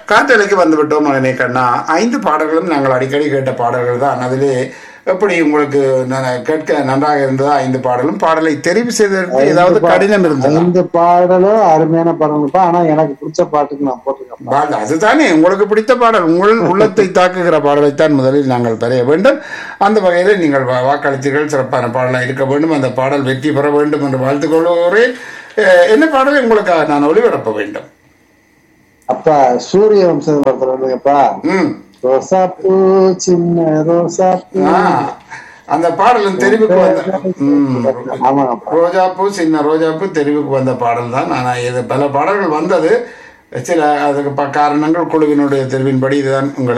காற்றலைக்கு வந்துவிட்டோம் மகனே கண்ணா ஐந்து பாடல்களும் நாங்கள் அடிக்கடி கேட்ட பாடல்கள் தான் அதிலே எப்படி உங்களுக்கு ந- கேட்க நன்றாக இருந்ததா ஐந்து பாடலும் பாடலை தெரிவு செய்ததற்கு ஏதாவது கடினம் இருந்ததா ஐந்து பாடலும் அருமையான பாடல்ப்பா ஆனா எனக்கு பிடிச்ச பாட்டுக்கு நான் போட்டிருக்கேன் பாடல் அதுதானே உங்களுக்கு பிடித்த பாடல் உங்கள் உள்ளத்தை தாக்குகிற பாடலைத்தான் முதலில் நாங்கள் பெற வேண்டும் அந்த வகையில் நீங்கள் வா- வாக்களித்தீர்கள் சிறப்பான பாடலாக இருக்க வேண்டும் அந்த பாடல் வெற்றி பெற வேண்டும் என்று வாழ்த்துக் கொள்கிறேன் அஹ், என்ன பாடலை உங்களுக்காக நான் ஒளிபரப்ப வேண்டும் அப்பா சூரிய வம்சத்துல ஒருத்தர் வந்துங்கப்பா ம் ரோசாப்பூ சின்ன ரோசாப்பூ ஆ, அந்த பாடலும் தெரிவுக்கு வந்த ம், ஆமாங்கப்பா ரோஜாப்பூ சின்ன ரோஜாப்பூ தெரிவுக்கு வந்த பாடல் தான் நான் இது பல பாடல்கள் வந்தது சில அதுக்கு ப- காரணங்கள் குழுவினுடைய தெரிவின்படி இதுதான் உங்கள்